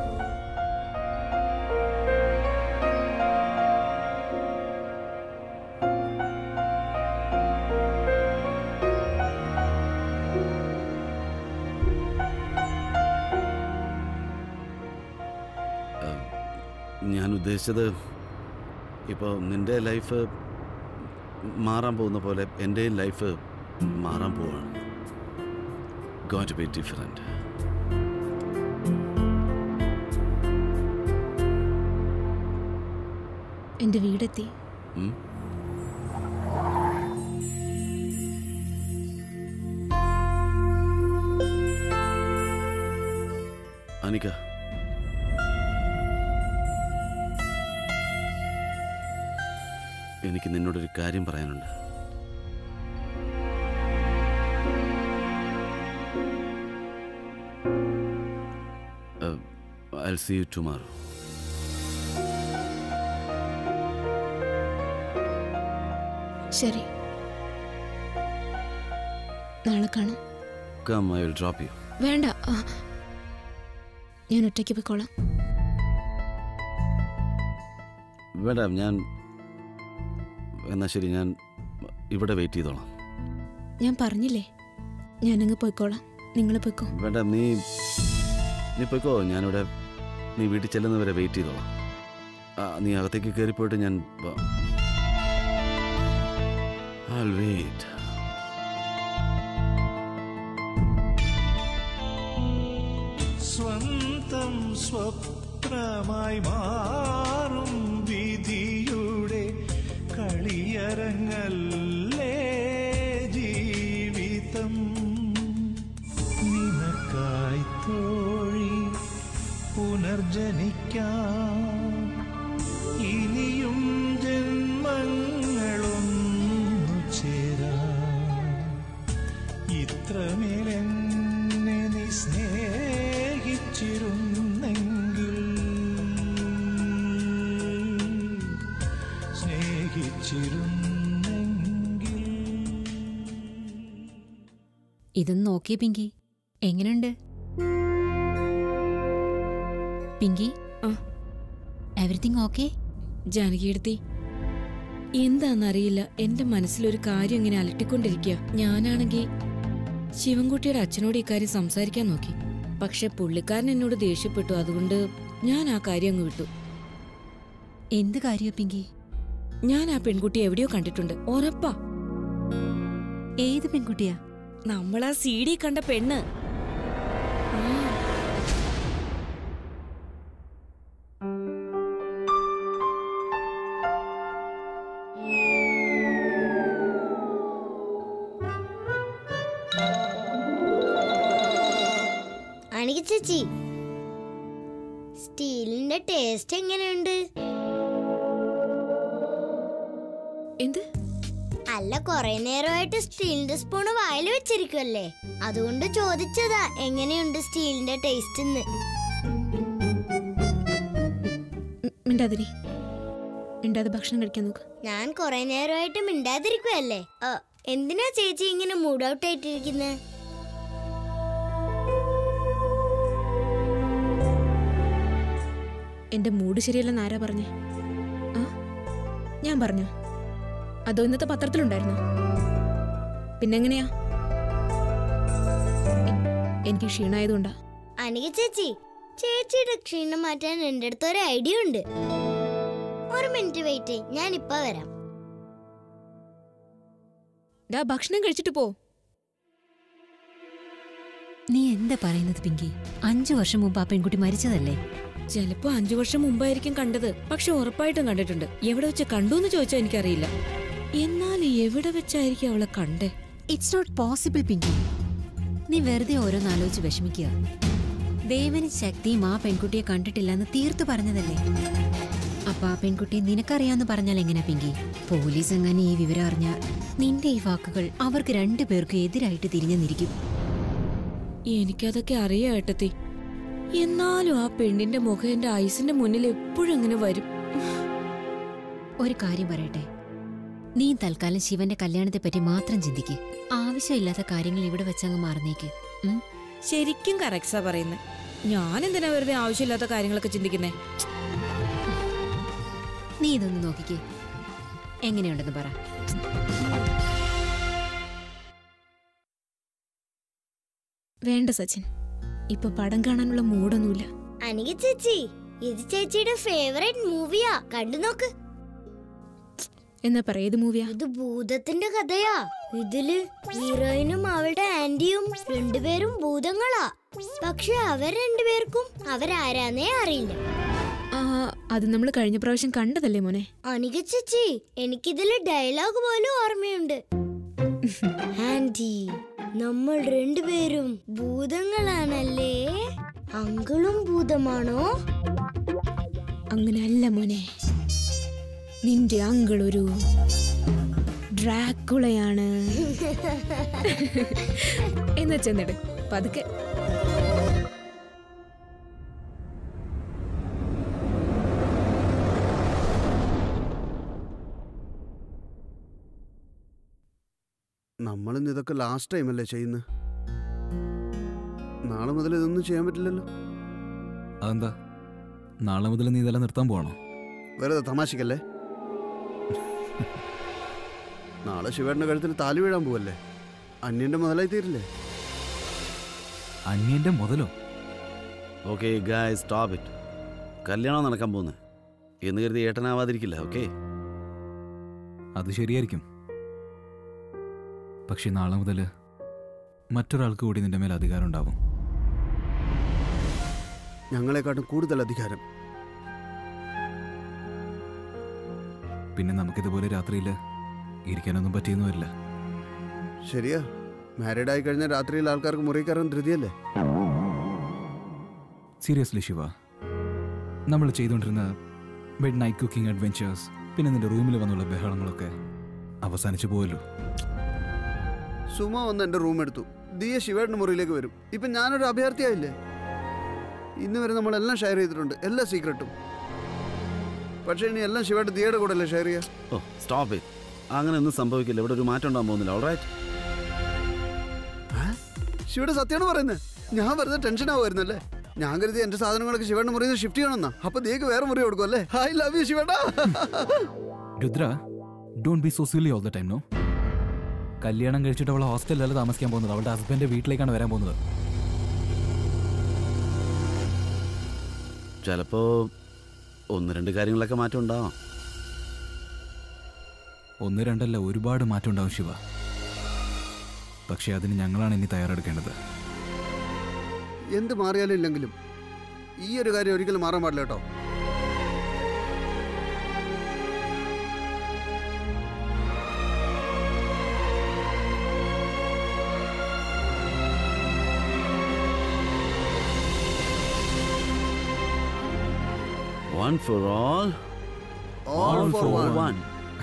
ഏഹ്, ഞാൻ ഉദ്ദേശിച്ചത് ഇപ്പോൾ നിന്റെ ലൈഫ് മാറാൻ പോകുന്ന പോലെ എൻ്റെയും ലൈഫ് മാറാൻ പോവാണ് ഗോൺ ടു ബി ഡിഫറെൻറ്റ് എൻ്റെ വീടെത്തി അനിക എനിക്ക് നിന്നോടൊരു കാര്യം പറയാനുണ്ട് ഐ സി യു ടുമാറോ ശരി നാളെ കാണാം come I will drop you വേണ്ട ആ, ഞാൻ ഒറ്റയ്ക്ക് പോയിക്കോളാം വേണ്ട ഞാൻ എന്നാ ശരി ഞാൻ ഇവിടെ വെയിറ്റ് ചെയ്തോളാം ഞാൻ പറഞ്ഞില്ലേ ഞാനങ്ങ് പോയിക്കോളാം നിങ്ങൾ പോയിക്കോ വേണ്ട നീ നീ പോയിക്കോ ഞാനിവിടെ നീ വീട്ടിൽ ചെല്ലുന്നവരെ വെയിറ്റ് ചെയ്തോളാം ആ, നീ അകത്തേക്ക് കയറിപ്പോയിട്ട് ഞാൻ വെയിറ്റ് സ്വന്തം സ്വപ്നമായി മാറും വിധിയുടെ കളിയരങ്ങല്ലേ ജീവിതം നിനക്കായി തോഴി പുനർജനിക്കാം ഇനിയും ജന്മങ്ങളൊന്നു ചേരാം ഇത്രമേലെന്നെ നീ സ്നേഹിച്ചിരുന്നെങ്കിൽ സ്നേഹിച്ചിരുന്നെങ്കിൽ ഇതൊന്ന് നോക്കിയേ പിങ്കി എങ്ങനെയുണ്ട് പിങ്കി എവറിത്തിങ് ഓക്കെ ജാനകിയെടുത്തി എന്താണെന്നറിയില്ല എന്റെ മനസ്സിലൊരു കാര്യം ഇങ്ങനെ അലട്ടിക്കൊണ്ടിരിക്കുക ഞാനാണെങ്കിൽ ശിവൻകുട്ടിയുടെ അച്ഛനോട് ഇക്കാര്യം സംസാരിക്കാൻ നോക്കി പക്ഷെ പുള്ളിക്കാരൻ എന്നോട് ദേഷ്യപ്പെട്ടു അതുകൊണ്ട് ഞാൻ ആ കാര്യം അങ്ങ് വിട്ടു എന്ത് കാര്യോ പിങ്കി ഞാൻ ആ പെൺകുട്ടിയെ എവിടെയോ കണ്ടിട്ടുണ്ട് ഉറപ്പാ ഏത് പെൺകുട്ടിയാ നമ്മൾ ആ സി ഡി കണ്ട പെണ്ണ് ആ, അണിക ചേച്ചി സ്റ്റീലിന്റെ ടേസ്റ്റ് എങ്ങനെയുണ്ട് എന്ത് അല്ല കൊറേ നേരമായിട്ട് സ്റ്റീലിന്റെ സ്പൂണ് വായിൽ വെച്ചിരിക്കുമല്ലേ അതുകൊണ്ട് ചോദിച്ചതാ എങ്ങനെയുണ്ട് സ്റ്റീലിന്റെ ടേസ്റ്റ് എന്ന് ഉം, മിണ്ടാതിരി മിണ്ടാതെ ഭക്ഷണം കഴിക്കാൻ നോക്ക് ഞാൻ കൊറേ നേരമായിട്ട് മിണ്ടാതിരിക്കുവല്ലേ ആ, എന്തിനാ ചേച്ചി ഇങ്ങനെ മൂഡ് ഔട്ട് ആയിട്ടിരിക്കുന്നത് എൻ്റെ മൂഡ് ശരിയല്ലെന്ന് ആരാ പറഞ്ഞേ ആ ഞാൻ പറഞ്ഞോ അതോ ഇന്നത്തെ പത്രത്തിലുണ്ടായിരുന്നു പിന്നെങ്ങനെയാ എ- എനിക്ക് ക്ഷീണായതുകൊണ്ടാ അനിക ചേച്ചി ചേച്ചിയുടെ ക്ഷീണം മാറ്റാൻ എൻ്റെ അടുത്ത് ഒരു ഐഡിയ ഉണ്ട് ഒരു മിനിറ്റ് വെയിറ്റ് ഞാൻ ഇപ്പൊ വരാം ഡാ ഭക്ഷണം കഴിച്ചിട്ട് പോ നീ എന്താ പറയുന്നത് പിങ്കി അഞ്ചു വർഷം മുമ്പ് ആ പെൺകുട്ടി മരിച്ചതല്ലേ ചിലപ്പോ അഞ്ചു വർഷം മുമ്പായിരിക്കും കണ്ടത് പക്ഷെ ഉറപ്പായിട്ടും കണ്ടിട്ടുണ്ട് എവിടെ വെച്ച് കണ്ടു എന്ന് ചോദിച്ചാൽ എനിക്കറിയില്ല എന്നാൽ എവിടെ വെച്ചായിരിക്കും അവളെ കണ്ടേ ഇറ്റ്സ് നോട്ട് പോസിബിൾ പിങ്കി നീ വെറുതെ ഓരോന്നാലോചിച്ച് വിഷമിക്കുക ദേവന് ശക്തിയും ആ പെൺകുട്ടിയെ കണ്ടിട്ടില്ലെന്ന് തീർത്തു പറഞ്ഞതല്ലേ അപ്പൊ ആ പെൺകുട്ടിയെ നിനക്കറിയാന്ന് പറഞ്ഞാൽ എങ്ങനെ പിങ്കി പോലീസ് എങ്ങനെ ഈ വിവരം അറിഞ്ഞാൽ നിന്റെ ഈ വാക്കുകൾ അവർക്ക് രണ്ടു പേർക്കും എതിരായിട്ട് തിരിഞ്ഞെന്നിരിക്കും എനിക്കതൊക്കെ അറിയാം ഏട്ടത്തി എന്നാലും ആ പെണ്ണിന്റെ മുഖം എന്റെ ഐസിന്റെ മുന്നിൽ എപ്പോഴും അങ്ങനെ വരും ഒരു കാര്യം പറയട്ടെ നീ തൽക്കാലം ശിവന്റെ കല്യാണത്തെ പറ്റി മാത്രം ചിന്തിക്ക് ആവശ്യമില്ലാത്ത കാര്യങ്ങൾ ഇവിടെ വെച്ചങ്ങ് മറന്നേക്ക് ഉം? ശരിക്കും കറക്സാ പറയുന്നത് ഞാൻ എന്തിനാ വെറുതെ ആവശ്യമില്ലാത്ത കാര്യങ്ങളൊക്കെ ചിന്തിക്കുന്നേ നീ ഇതൊന്ന് നോക്കിക്കേ എങ്ങനെയുണ്ടെന്ന് പറ വേണ്ട സച്ചിൻ ഇപ്പൊ പടം കാണാനുള്ള മൂടൊന്നുമില്ല അനിക ചേച്ചി ഇത് ചേച്ചിയുടെ ഫേവറേറ്റ് മൂവിയാ കണ്ടു നോക്ക് എന്നാ പറ ഏത് മൂവിയാ ഇത് ഭൂതത്തിന്റെ കഥയാ ഇതില് ഹീറോയിനും അവളുടെ ആന്റിയും രണ്ടുപേരും ഭൂതങ്ങളാ പക്ഷെ അവർ രണ്ടുപേർക്കും അവരാരാന്നേ അറിയില്ല ആ അത് നമ്മൾ കഴിഞ്ഞ പ്രാവശ്യം കണ്ടതല്ലേ മോനെ അനിക ചേച്ചി എനിക്കിതില് ഡയലോഗ് പോലും ഓർമ്മയുണ്ട് ആന്റി നമ്മൾ രണ്ടുപേരും ഭൂതങ്ങളാണല്ലേ അങ്കിളും ഭൂതമാണോ അങ്ങനെ അല്ല മോനെ നിന്റെ അങ്കിൾ ഒരു ഡ്രാക്കുളയാണ് എന്ന് ചെന്നിട് പതുക്കെ നമ്മളിന്ന് ഇതൊക്കെ ലാസ്റ്റ് ടൈം അല്ലേ ചെയ്യുന്നത് നാളെ മുതൽ ഇതൊന്നും ചെയ്യാൻ പറ്റില്ലല്ലോ അതെന്താ നാളെ മുതൽ നീ ഇതെല്ലാം നിർത്താൻ പോകണോ വെറുതെ തമാശക്കല്ലേ നാളെ ശിവേട്ടന്റെ കഴുത്തിൽ താലി വീഴാൻ പോവല്ലേ അന്യന്റെ മുതലായി തീരില്ലേ അന്യന്റെ മുതലോ ഓക്കെ ഗായ് സ്റ്റോപ്പ് ഇറ്റ് കല്യാണം നടക്കാൻ പോകുന്നത് എന്ന് കരുതി ഏട്ടനാവാതിരിക്കില്ല ഓക്കെ അത് ശരിയായിരിക്കും പക്ഷെ നാളെ മുതൽ മറ്റൊരാൾക്ക് കൂടി നിന്റെ മേൽ അധികാരം ഉണ്ടാവും ഞങ്ങളെക്കാട്ടും കൂടുതൽ അധികാരം പിന്നെ നമുക്കിതുപോലെ രാത്രിയിൽ ഇരിക്കാനൊന്നും പറ്റിയെന്ന് വരില്ല ശരിയാ മാരീഡ് ആയി കഴിഞ്ഞാൽ രാത്രിയിൽ ആൾക്കാർക്ക് മുറി കയറാൻ ധൃതിയല്ലേ സീരിയസ്ലി ശിവ നമ്മൾ ചെയ്തുകൊണ്ടിരുന്ന മിഡ് നൈറ്റ് കുക്കിംഗ് അഡ്വെഞ്ചേഴ്സ് പിന്നെ നിന്റെ റൂമിൽ വന്നുള്ള ബഹളങ്ങളൊക്കെ അവസാനിച്ചു പോയല്ലോ സുമ വന്ന് എന്റെ റൂം എടുത്തു ദിയ ശിവേട്ടന്റെ മുറിയിലേക്ക് വരും ഇപ്പൊ ഞാനൊരു അഭ്യർത്ഥിയായില്ലേ ഇന്ന് വരെ നമ്മളെല്ലാം ഷെയർ ചെയ്തിട്ടുണ്ട് എല്ലാ സീക്രട്ടും പക്ഷേ ഇനി എല്ലാം ശിവേട്ടൻ ദിയയുടെ കൂടെ അല്ലേ ഷെയർ ചെയ്യാ ഓ സ്റ്റോപ്പ് ഇറ്റ് അങ്ങനെ ഒന്നും സംഭവിക്കില്ല ഇവിടെ ഒരു മാറ്റം ഉണ്ടാകാൻ പോകുന്നില്ല ഓൾറൈറ്റ് ശിവയുടെ സത്യമാണ് പറയുന്നത് ഞാൻ വെറുതെ ടെൻഷൻ ആവുമായിരുന്നല്ലേ ഞാൻ കരുതി എന്റെ സാധനങ്ങളൊക്കെ ശിവേട്ടന്റെ മുറിയിൽ നിന്ന് ഷിഫ്റ്റ് ചെയ്യണമെന്നാ അപ്പൊ ദിയക്ക് വേറെ മുറി കൊടുക്കും അല്ലേ ഐ ലവ് യു ശിവേട്ടാ Rudra don't be so silly all the time no കല്യാണം കഴിച്ചിട്ട് അവൾ ഹോസ്റ്റലിലല്ല താമസിക്കാൻ പോകുന്നത് അവളുടെ ഹസ്ബൻഡിന്റെ വീട്ടിലേക്കാണ് വരാൻ പോകുന്നത് ചിലപ്പോ ഒന്ന് രണ്ട് കാര്യങ്ങളൊക്കെ മാറ്റം ഉണ്ടാവാം ഒന്ന് രണ്ടല്ല ഒരുപാട് മാറ്റം ഉണ്ടാവും ശിവ പക്ഷെ അതിന് ഞങ്ങളാണ് ഇനി തയ്യാറെടുക്കേണ്ടത് എന്ത് മാറിയാലും ഇല്ലെങ്കിലും ഈ ഒരു കാര്യം ഒരിക്കലും മാറാൻ പാടില്ല കേട്ടോ one for all All for one.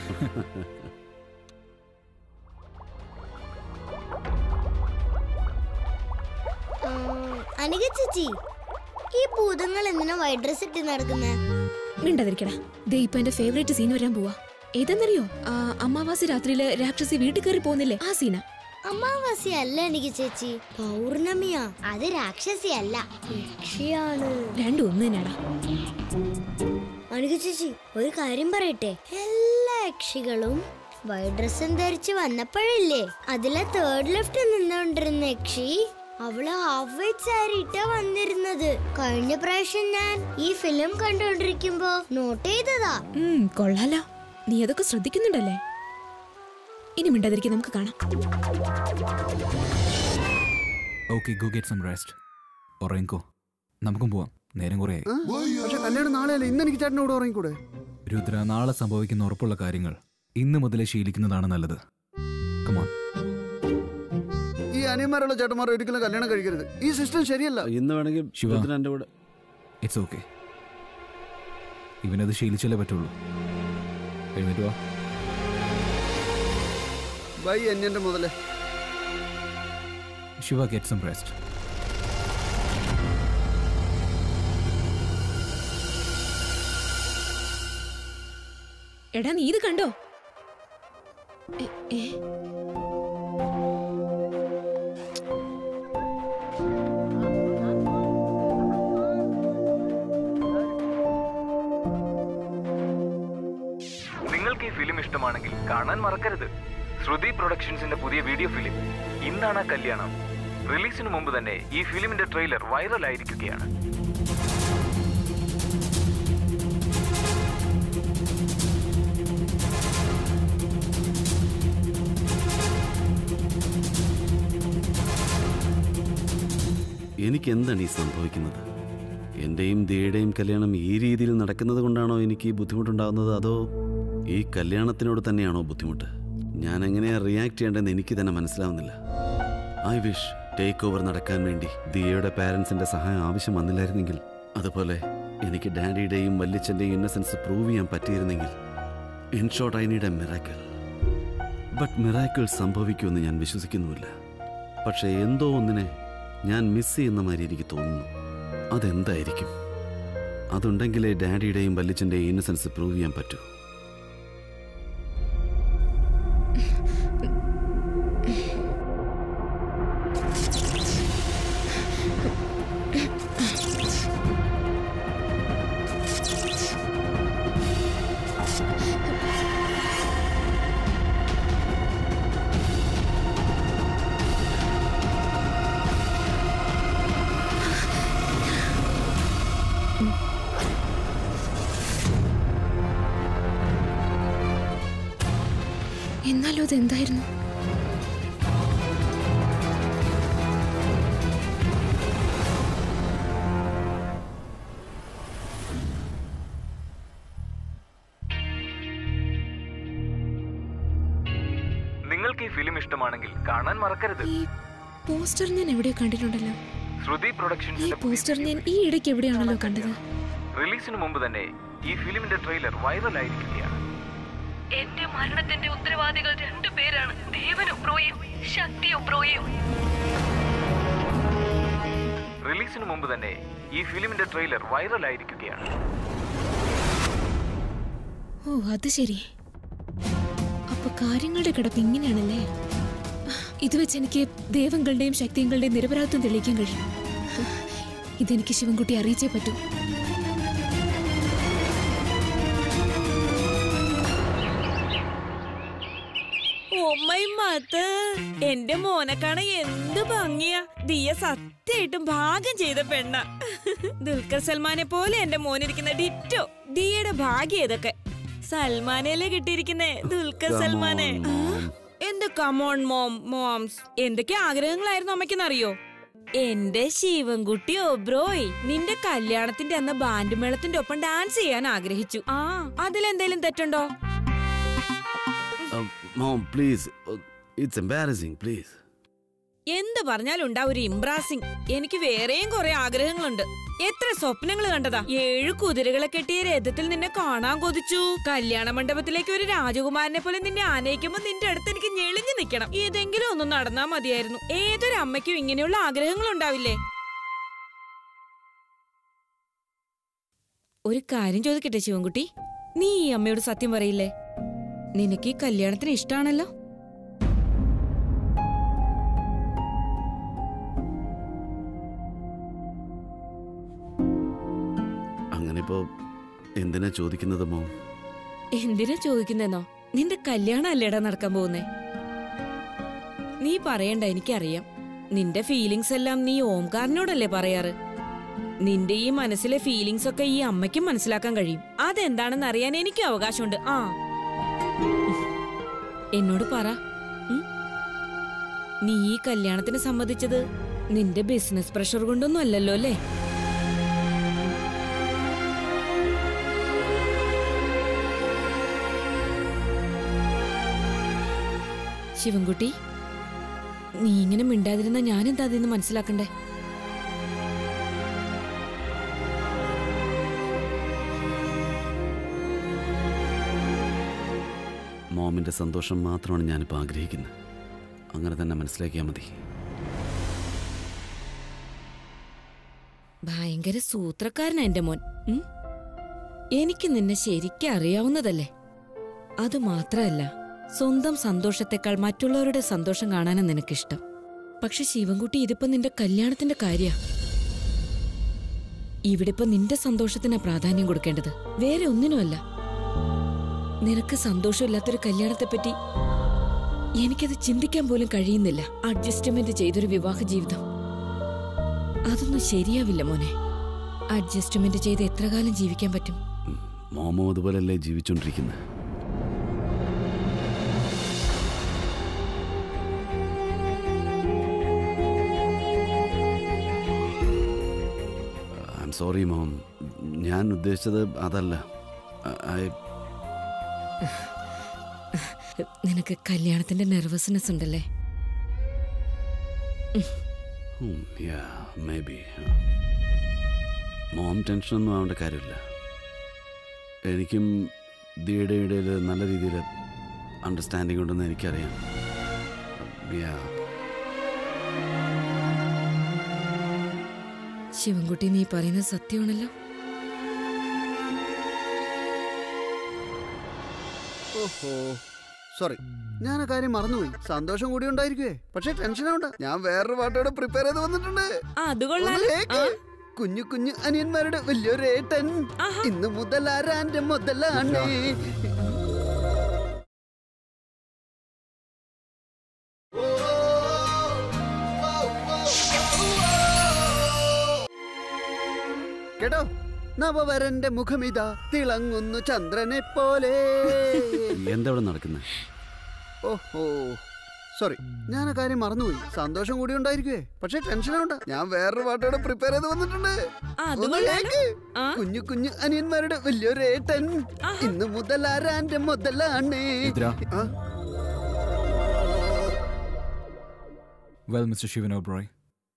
അനിക ചേച്ചി ഈ ഭൂതങ്ങൾ എന്തിനാ വൈറ്റ് ഡ്രസ് ഇട്ട് നടക്കുന്നേ മിണ്ടാതിരിക്കടാ ദേ ഇപ്പൊ എന്റെ ഫേവറേറ്റ് സീൻ വരാൻ പോവാ ഏതെന്നറിയോ ആ, അമാവാസി രാത്രിയില് രാക്ഷസി വീട്ടിൽ കയറി പോകുന്നില്ലേ ആ സീന അമാവാസി അല്ല എനിക്ക് ചേച്ചി പൗർണമിയാ അത് രാക്ഷസി അല്ല യക്ഷിയാണ് രണ്ടും ഒന്ന് തന്നെയാടാ അനിക ചേച്ചി ഒരു കാര്യം പറയട്ടെ എല്ലാ യക്ഷികളും വൈറ്റ് ഡ്രസ്സും ധരിച്ച് വന്നപ്പോഴില്ലേ അതിലെ തേർഡ് ലെഫ്റ്റ് നിന്നോണ്ടിരുന്ന യക്ഷി അവള് ഹാഫ് വൈറ്റ് സാരി ഇട്ടാ വന്നിരുന്നത് കഴിഞ്ഞ പ്രാവശ്യം ഞാൻ ഈ ഫിലിം കണ്ടോണ്ടിരിക്കുമ്പോ നോട്ട് ചെയ്തതാ ഉം, കൊള്ളാലോ നീ അതൊക്കെ ശ്രദ്ധിക്കുന്നുണ്ടല്ലേ ഇനി മിണ്ടാതിരിക്കും നമുക്ക് കാണാം okay go get some rest ഉറങ്ങിക്കോ നമുക്കും പോവാം നേരം കുറേ ആ? പക്ഷെ കല്യാണം നാളെയല്ലേ ഇന്ന് എനിക്ക് ചേട്ടനോട് ഉറങ്ങിക്കൂടെ രുദ്ര നാളെ സംഭവിക്കുന്ന ഉറപ്പുള്ള കാര്യങ്ങൾ ഇന്ന് മുതലേ ശീലിക്കുന്നതാണ് നല്ലത് കമോൺ ഈ അനിയന്മാരുള്ള ചേട്ടന്മാർ ഒരിക്കലും കല്യാണം കഴിക്കരുത് ഈ സിസ്റ്റം ശരിയല്ല ഇന്ന് വേണമെങ്കിൽ ശിവ. രുദ്രൻ എൻ്റെ കൂടെ ഇറ്റ്സ് ഓക്കെ ഇവനത് ശീലിച്ചല്ലേ പറ്റുള്ളൂ എഴുന്നേറ്റ് വാ ബൈ അന്യന്റെ മുതലേ ശിവ ഗെറ്റ് സം റെസ്റ്റ് എടാ നീ ഇത് കണ്ടോ എ- ഏ? നിങ്ങൾക്ക് ഈ ഫിലിം ഇഷ്ടമാണെങ്കിൽ കാണാൻ മറക്കരുത് ശ്രുതി പ്രൊഡക്ഷൻസിന്റെ പുതിയ വീഡിയോ ഫിലിം ഇന്നാണ് ആ കല്യാണം റിലീസിന് മുമ്പ് തന്നെ ഈ ഫിലിമിന്റെ ട്രെയിലർ വൈറലായിരിക്കുകയാണ് എനിക്ക് എന്താണ് ഈ സംഭവിക്കുന്നത് എൻ്റെയും ദിയയുടെയും കല്യാണം ഈ രീതിയിൽ നടക്കുന്നത് കൊണ്ടാണോ എനിക്ക് ഈ ബുദ്ധിമുട്ടുണ്ടാകുന്നത് അതോ ഈ കല്യാണത്തിനോട് തന്നെയാണോ ബുദ്ധിമുട്ട് ഞാൻ എങ്ങനെയാ റിയാക്ട് ചെയ്യേണ്ടതെന്ന് എനിക്ക് തന്നെ മനസ്സിലാവുന്നില്ല ഐ വിഷ് ടേക്ക് ഓവർ നടക്കാൻ വേണ്ടി ദിയയുടെ പാരൻസിന്റെ സഹായം ആവശ്യം വന്നില്ലായിരുന്നെങ്കിൽ അതുപോലെ എനിക്ക് ഡാഡിയുടെയും വല്യച്ഛൻ്റെയും ഇന്നസെൻസ് പ്രൂവ് ചെയ്യാൻ പറ്റിയിരുന്നെങ്കിൽ in short I need a miracle but miracle സംഭവിക്കുമെന്ന് ഞാൻ വിശ്വസിക്കുന്നുമില്ല പക്ഷേ എന്തോ ഒന്നിനെ ഞാൻ മിസ് ചെയ്യുന്ന മാതിരി എനിക്ക് തോന്നുന്നു അതെന്തായിരിക്കും അതുണ്ടെങ്കിലേ ഡാഡിയുടെയും വല്യച്ഛൻ്റെയും ഇന്നസെൻസ് പ്രൂവ് ചെയ്യാൻ പറ്റൂ എന്നാലും അത് എന്തായിരുന്നു നിങ്ങൾക്ക് ഈ ഫിലിം ഇഷ്ടമാണെങ്കിൽ കാണാൻ മറക്കരുത് ഈ പോസ്റ്റർ ഞാൻ എവിടെയോ കണ്ടിട്ടുണ്ടല്ലോ ശ്രുതി ഈ പ്രൊഡക്ഷൻസിന്റെ പോസ്റ്റർ ഞാൻ ഈ ഇടയ്ക്ക് എവിടെയാണല്ലോ കണ്ടത് റിലീസിന് മുമ്പ് തന്നെ ഈ ഫിലിമിന്റെ ട്രെയിലർ വൈറലായിരിക്കുകയാണ് എന്റെ മരണത്തിന്റെ ഉത്തരവാദികൾ രണ്ടു പേരാണ് ദേവൻ ഒബ്രോയും ശക്തി ഒബ്രോയും റിലീസിന് മുമ്പ് തന്നെ ഈ ഫിലിമിന്റെ ട്രെയിലർ വൈറലായിരിക്കുകയാണ് ഓ അത് ശരി അപ്പൊ കാര്യങ്ങളുടെ കിടപ്പ് ഇങ്ങനെയാണല്ലേ ഇത് വെച്ച് എനിക്ക് ദേവങ്ങളുടെയും ശക്തികളുടെയും നിരപരാധിത്വം തെളിയിക്കാൻ കഴിയും ഇതെനിക്ക് ശിവൻകുട്ടി അറിയിച്ചേ പറ്റൂ ഓമ്മൈ മത് എന്റെ മോനെ കാണാൻ എന്ത് ഭംഗിയാ ദിയ സത്യമായിട്ടും ഭാഗ്യം ചെയ്ത പെണ്ണ ദുൽഖർ സൽമാനെ പോലെ എന്റെ മോനിരിക്കുന്ന ഡിറ്റോ ദിയയുടെ ഭാഗ്യം ഇതൊക്കെ സൽമാനല്ലേ കിട്ടിയിരിക്കുന്നേ ദുൽഖർ Come സൽമാനെ on, ആ? mom. എന്ത് കമോൺ മോം മോംസ് എന്തൊക്കെ ആഗ്രഹങ്ങളായിരുന്നു അമ്മയ്ക്കെന്നറിയോ എന്റെ ശിവൻകുട്ടി ഓബ്രോയ് നിന്റെ കല്യാണത്തിന്റെ അന്ന് ബാൻഡ് മേളത്തിന്റെ ഒപ്പം ഡാൻസ് ചെയ്യാൻ ആഗ്രഹിച്ചു ആ അതിലെന്തേലും തെറ്റുണ്ടോ mom please it's embarrassing please എന്ത് പറഞ്ഞാലുണ്ടാ ഒരു ഇംബ്രാസിംഗ് എനിക്ക് വേറെയും കുറെ ആഗ്രഹങ്ങളുണ്ട് എത്ര സ്വപ്നങ്ങൾ കണ്ടതാ ഏഴു കുതിരകളെ കെട്ടിയ രഥത്തിൽ നിന്നെ കാണാൻ കൊതിച്ചു കല്യാണ മണ്ഡപത്തിലേക്ക് ഒരു രാജകുമാരനെ പോലെ നിന്നെ ആനയിക്കുമ്പോ നിന്റെ അടുത്ത് എനിക്ക് ഞെളിഞ്ഞു നിൽക്കണം ഏതെങ്കിലും ഒന്നും നടന്നാ മതിയായിരുന്നു ഏതൊരു അമ്മയ്ക്കും ഇങ്ങനെയുള്ള ആഗ്രഹങ്ങൾ ഉണ്ടാവില്ലേ ഒരു കാര്യം ചോദിക്കട്ടെ ശിവൻകുട്ടി നീ ഈ അമ്മയോട് സത്യം പറയില്ലേ നിനക്ക് ഈ കല്യാണത്തിന് ഇഷ്ടാണല്ലോ അങ്ങനെ ഇപ്പോ എന്തിനാ ചോദിക്കുന്നത് മോം എന്തിനാ ചോദിക്കുന്നെന്നോ നിന്റെ കല്യാണം അല്ലേടാ നടക്കാൻ പോകുന്നേ നീ പറയണ്ട എനിക്കറിയാം നിന്റെ ഫീലിങ്സ് എല്ലാം നീ ഓംകാരനോടല്ലേ പറയാറ് നിന്റെ ഈ മനസ്സിലെ ഫീലിങ്സ് ഒക്കെ ഈ അമ്മയ്ക്കും മനസ്സിലാക്കാൻ കഴിയും അതെന്താണെന്ന് അറിയാൻ എനിക്ക് അവകാശമുണ്ട് ആ എന്നോട് പറ ഉം? നീ ഈ കല്യാണത്തിന് സമ്മതിച്ചത് നിന്റെ ബിസിനസ് പ്രഷർ കൊണ്ടൊന്നും അല്ലല്ലോ അല്ലേ ശിവൻകുട്ടി നീ ഇങ്ങനെ മിണ്ടാതിരുന്ന ഞാനെന്താ അതിന്ന് മനസ്സിലാക്കണ്ടേ മോമിന്റെ സന്തോഷം മാത്രമാണ് ഞാനിപ്പോൾ ആഗ്രഹിക്കുന്നത് അങ്ങനെ തന്നെ മനസ്സിലാക്കിയാൽ മതി ഭയങ്കര സൂത്രക്കാരനാ എന്റെ മോൻ ഉം? എനിക്ക് നിന്നെ ശരിക്കും അറിയാവുന്നതല്ലേ അത് മാത്രമല്ല സ്വന്തം സന്തോഷത്തെക്കാൾ മറ്റുള്ളവരുടെ സന്തോഷം കാണാനാണ് നിനക്കിഷ്ടം പക്ഷെ ശിവൻകുട്ടി ഇതിപ്പോ നിന്റെ കല്യാണത്തിന്റെ കാര്യ ഇവിടെ ഇപ്പൊ നിന്റെ സന്തോഷത്തിനാ പ്രാധാന്യം കൊടുക്കേണ്ടത് വേറെ ഒന്നിനുമല്ല നിനക്ക് സന്തോഷമില്ലാത്തൊരു കല്യാണത്തെപ്പറ്റി എനിക്കത് ചിന്തിക്കാൻ പോലും കഴിയുന്നില്ല അഡ്ജസ്റ്റ്മെന്റ് ചെയ്തൊരു വിവാഹ ജീവിതം അതൊന്നും ശരിയാവില്ല മോനെ അഡ്ജസ്റ്റ്മെന്റ് ചെയ്ത് എത്ര കാലം ജീവിക്കാൻ പറ്റും മോമോ അതുപോലല്ലേ ജീവിച്ചോണ്ടിരിക്കുന്നത് ഐ എം സോറി മോം ഞാൻ ഉദ്ദേശിച്ചത് അതല്ല ഐ നിനക്ക് കല്യാണത്തിന്റെ നെർവസ്നെസ് ഉണ്ടല്ലേ മേ ബി മോം ടെൻഷനൊന്നും ആവേണ്ട കാര്യമില്ല എനിക്കും ദിയുടെ ഇടയിൽ നല്ല രീതിയിൽ അണ്ടർസ്റ്റാൻഡിംഗ് ഉണ്ടെന്ന് എനിക്കറിയാം Yeah. ശിവൻകുട്ടി നീ പറയുന്നത് സത്യമാണല്ലോ ഓഹോ സോറി ഞാൻ ആ കാര്യം മറന്നുപോയി സന്തോഷം കൂടി ഉണ്ടായിരിക്കുവേ പക്ഷെ ടെൻഷനുണ്ട് ഞാൻ വേറൊരു പാട്ടോടെ പ്രിപ്പയർ ചെയ്ത് വന്നിട്ടുണ്ട് അത് ഒന്ന് കേക്ക്. കുഞ്ഞു കുഞ്ഞു അനിയന്മാരുടെ വലിയൊരു ഏട്ടൻ ഇന്ന് മുതൽ ആരാന്റെ മുതലാണ് കേട്ടോ നവവരന്റെ മുഖമിതാ തിളങ്ങുന്നു ചന്ദ്രനെ പോലെ എന്താ ഇവിടെ നടക്കുന്നത് ഓഹോ സോറി ഞാൻ ആ കാര്യം മറന്നുപോയി സന്തോഷം കൂടി ഉണ്ടായിരിക്കുവേ പക്ഷെ ടെൻഷനുണ്ട് ഞാൻ വേറൊരു പാട്ടോടെ പ്രിപ്പയർ ചെയ്ത് വന്നിട്ടുണ്ട് അത് ഒന്ന് കൊള്ളാലോ. കേക്ക്. കുഞ്ഞു കുഞ്ഞു അനിയന്മാരുടെ വലിയൊരു ഏട്ടൻ ഇന്ന് മുതൽ ആരാന്റെ മുതലാണ് ഇദ്ര. ആ, well mister Shivan Oberoi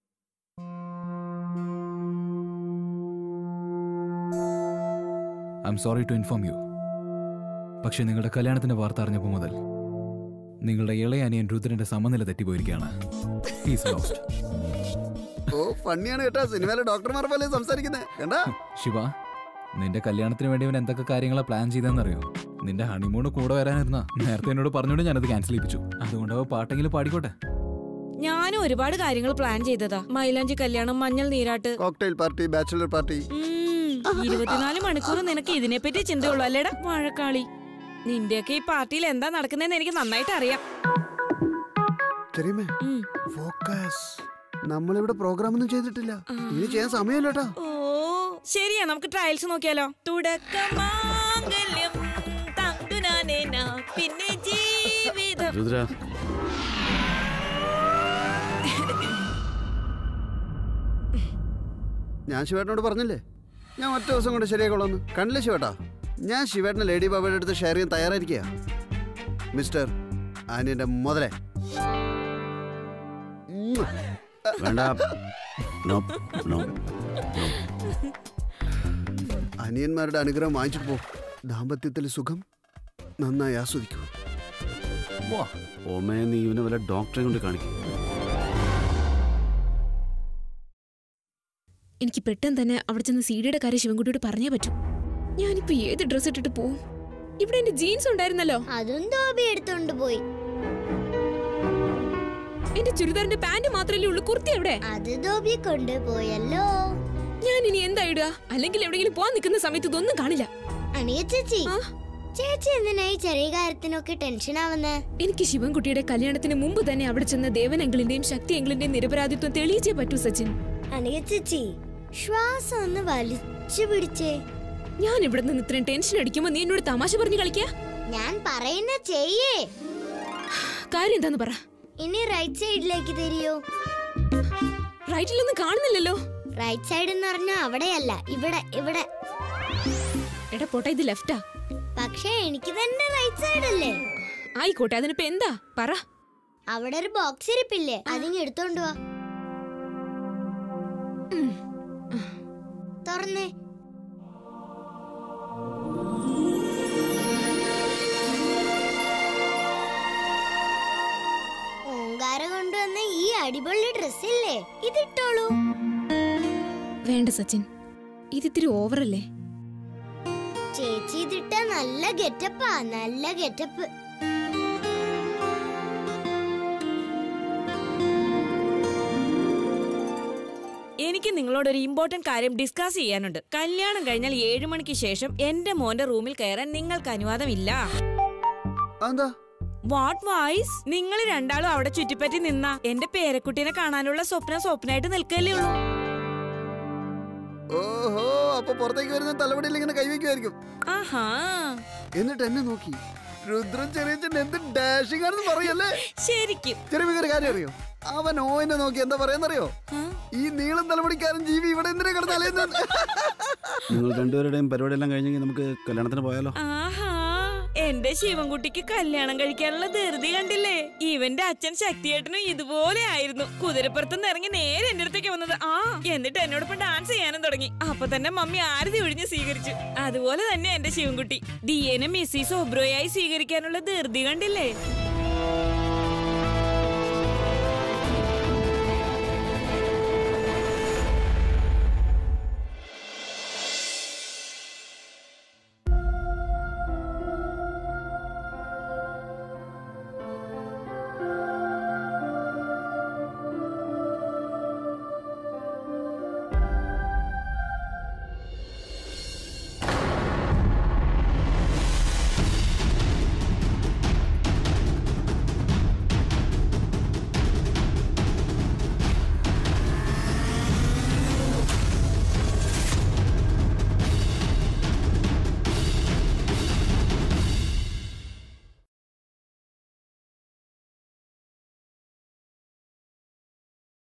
I'm sorry to inform you പക്ഷേ നിങ്ങളുടെ കല്യാണത്തിന്റെ വാർത്ത അറിഞ്ഞപ്പോൾ മുതൽ നിങ്ങളുടെ ഇളയ അനിയൻ രുദ്രന്റെ സമനില തെറ്റിപ്പോയിരിക്കുകയാണ് He's lost. ഓ ഫണ്ണിയാണ് കേട്ടോ സിനിമയിലെ ഡോക്ടർമാർ പോലെ സംസാരിക്കുന്നത് കണ്ടാ ശിവ നിന്റെ കല്യാണത്തിന് വേണ്ടി അവൻ എന്തൊക്കെ കാര്യങ്ങളാ പ്ലാൻ ചെയ്തെന്നറിയോ നിന്റെ ഹണിമൂണ് കൂടെ വരാനിരുന്ന നേരത്തെ എന്നോട് പറഞ്ഞോണ്ട് ഞാനത് ക്യാൻസൽ ചെയ്യിപ്പിച്ചു അതുകൊണ്ട് അവ പാട്ടെങ്കിലും പാടിക്കോട്ടെ ഞാനും ഒരുപാട് കാര്യങ്ങൾ പ്ലാൻ ചെയ്തതാ മൈലാഞ്ചി കല്യാണം മഞ്ഞൾ നീരാട്ട് കോക്ടെയിൽ പാർട്ടി ബാച്ചുലർ പാർട്ടി ഉം, ഇരുപത്തിനാല് മണിക്കൂർ നിനക്ക് ഇതിനെപ്പറ്റി ചിന്തയുള്ളൂ അല്ലേടാ വാഴക്കാളി നിന്റെയൊക്കെ ഈ പാർട്ടിയിൽ എന്താ നടക്കുന്നതെന്ന് എനിക്ക് നന്നായിട്ട് അറിയാം ചെറിയമേ ഫോക്കസ് നമ്മളിവിടെ പ്രോഗ്രാം ഒന്നും ചെയ്തിട്ടില്ല ഇനി ചെയ്യാൻ സമയമില്ല കേട്ടോ ഓ ശരിയാ നമുക്ക് ട്രയൽസ് നോക്കിയാലോ തുടക്കമാംഗല്യം തങ്കുനാനേന, പിന്നെ ജീവിതം രുദ്ര ഞാൻ ശിവേട്ടനോട് പറഞ്ഞില്ലേ ഞാൻ ഒറ്റ ദിവസം കൊണ്ട് ശരിയാക്കോളാന്ന് കണ്ടില്ലേ ശിവേട്ടാ ഞാൻ ശിവേട്ടനെ ലേഡി ബാബയുടെ അടുത്ത് ഷെയർ ചെയ്യാൻ തയ്യാറായിരിക്കുക മിസ്റ്റർ ആനിയന്റെ മുതലേ ഉം. വേണ്ട നോ നോ അനിയന്മാരുടെ അനുഗ്രഹം വാങ്ങിച്ചിട്ട് പോ ദാമ്പത്യത്തിൽ സുഖം നന്നായി ആസ്വദിക്കൂ ഓമയെ നീ ഇവനെ വല്ല ഡോക്ടറെ കൊണ്ട് കാണിക്കും എനിക്ക് പെട്ടെന്ന് തന്നെ അവിടെ ചെന്ന് സീഡിയുടെ കാര്യം ശിവൻകുട്ടിയോട് പറഞ്ഞേ പറ്റൂ ഞാനിപ്പോ ഏത് ഡ്രസ് ഇട്ടിട്ട് പോവും ഇവിടെ എന്റെ ജീൻസ് ഉണ്ടായിരുന്നല്ലോ അതും ദോബി എടുത്തോണ്ട് പോയി എന്റെ ചുരിദാറിന്റെ പാന്റ് മാത്രമല്ലേ ഉള്ളൂ കുർത്തി എവിടെ അത് ദോബി കൊണ്ടുപോയല്ലോ ഞാൻ ഇനി എന്താ ഇടുക അല്ലെങ്കിൽ എവിടെയെങ്കിലും പോവാൻ നിൽക്കുന്ന സമയത്ത് ഇതൊന്നും കാണില്ല അണിയ ചേച്ചി ചേച്ചി എന്തിനായി ചെറിയ കാര്യത്തിനൊക്കെ ടെൻഷൻ ആവുന്നേ എനിക്ക് ശിവൻകുട്ടിയുടെ കല്യാണത്തിന് മുമ്പ് തന്നെ അവിടെ ചെന്ന ദേവനങ്കിളിന്റെയും ശക്തി എങ്കിളിന്റെയും നിരപരാധിത്വം തെളിയിച്ചേ പറ്റൂ സച്ചിൻ അണിയ ചേച്ചി ശ്വാസം ഒന്ന് വലിച്ചു പിടിച്ചേ ഞാൻ ഇവിടെ നിന്ന് ഇത്രയും ടെൻഷൻ അടിക്കുമ്പോ നീ എന്നോട് തമാശ പറഞ്ഞു കളിക്കാ ഞാൻ പറയുന്ന ചെയ്യേ കാര്യം എന്താന്ന് പറ ഇനി റൈറ്റ് സൈഡിലേക്ക് തിരിയോ റൈറ്റിലൊന്നും കാണുന്നില്ലല്ലോ റൈറ്റ് സൈഡ് എന്ന് പറഞ്ഞാൽ അവിടെയല്ല ഇവിടെ ഇവിടെ എടാ പോട്ടെ ഇത് ലെഫ്റ്റാ പക്ഷേ എനിക്ക് തന്നെ റൈറ്റ് സൈഡ് അല്ലേ ആയിക്കോട്ടെ അതിനിപ്പോ എന്താ പറ അവിടെ ഒരു ബോക്സ് ഇരിപ്പില്ലേ അതിങ്ങ് എടുത്തോണ്ട് വാ തുറന്നേ ഓങ്കാര കൊണ്ടുവന്ന ഈ അടിപൊളി ഡ്രസ് ഇല്ലേ ഇതിട്ടോളൂ വേണ്ട സച്ചിൻ ഇതിത്തിരി ഓവറല്ലേ ചേച്ചി ഇതിട്ട നല്ല ഗെറ്റപ്പാ നല്ല ഗെറ്റപ്പ് നിങ്ങളോട് ഒരു ഇമ്പോർട്ടന്റ് കാര്യം ഡിസ്കസ് ചെയ്യാനുണ്ട് കല്യാണം കഴിഞ്ഞാൽ ഏഴു മണിക്ക് ശേഷം എന്റെ മോന്റെ റൂമിൽ കയറാൻ നിങ്ങൾക്ക് അനുവാദമില്ല എന്താ വാട്ട് വൈസ് നിങ്ങൾ രണ്ടാളും അവിടെ ചുറ്റിപ്പറ്റി നിന്ന എന്റെ പേരക്കുട്ടീനെ കാണാനുള്ള സ്വപ്നം സ്വപ്നമായിട്ട് നിൽക്കല്ലേ ഉള്ളൂ ഓഹോ അപ്പൊ പുറത്തേക്ക് വരുന്ന തലമുടിയിൽ ഇങ്ങനെ കൈവയ്ക്കുമായിരിക്കും ആഹാ എന്നിട്ട് എന്നെ നോക്കി രുദ്രൻ ചെറിയ എന്ത് ഡാഷിംഗ് ആണെന്ന് പറയല്ലേ ശരിക്കും ചെറിയ ഒരു കാര്യം അറിയോ അവൻ ഓനെ നോക്കി എന്താ പറയാന്നറിയോ ഈ നീളം തലമുടിക്കാരൻ ജീവി ഇവിടെ എന്തിനാ കിടന്ന് അലയുന്നത് നിങ്ങൾ രണ്ടുപേരുടെയും പരിപാടിയെല്ലാം കഴിഞ്ഞെങ്കിൽ നമുക്ക് കല്യാണത്തിന് പോയാലോ ആഹാ എന്റെ ശിവൻകുട്ടിക്ക് കല്യാണം കഴിക്കാനുള്ള ധൃതി കണ്ടില്ലേ ഇവന്റെ അച്ഛൻ ശക്തിയേട്ടനും ഇതുപോലെ ആയിരുന്നു കുതിരപ്പുറത്തുനിന്ന് ഇറങ്ങി നേരെ എന്റെ അടുത്തേക്ക് വന്നത് ആ എന്നിട്ട് എന്നോടൊപ്പം ഡാൻസ് ചെയ്യാനും തുടങ്ങി അപ്പൊ തന്നെ മമ്മി ആരതി ഒഴിഞ്ഞ് സ്വീകരിച്ചു അതുപോലെ തന്നെ എന്റെ ശിവൻകുട്ടി ഡിയനെ മിസ്സിസ് ഒബ്രോയായി സ്വീകരിക്കാനുള്ള ധൃതി കണ്ടില്ലേ